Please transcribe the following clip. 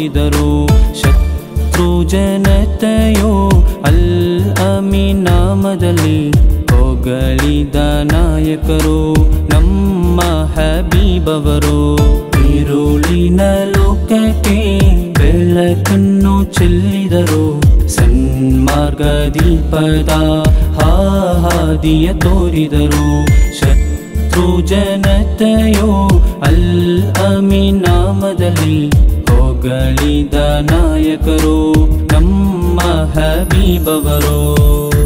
ತೋರಿದರು ಶತ್ರು ಜನತೆಯೋ ಅಲ್ ಅಮೀನ್ ನಾಮದಲ್ಲಿ ಹೊಗಳಿದ ನಾಯಕರು ನಮ್ಮ ಹಬೀಬವರು ಈರುಳಿನ ಲೋಕಕ್ಕೆ ಬೆಳಕನ್ನು ಚೆಲ್ಲಿದರು ಸನ್ಮಾರ್ಗ ದೀಪದ ಹಾದಿಯ ತೋರಿದರು ಶತ್ರು ಜನತೆಯೋ ಅಲ್ ಅಮೀನ್ ನಾಮದಲ್ಲಿ ಹೊಗಳಿದ ನಾಯಕರು ನಮ್ಮ ಹಬೀಬವರು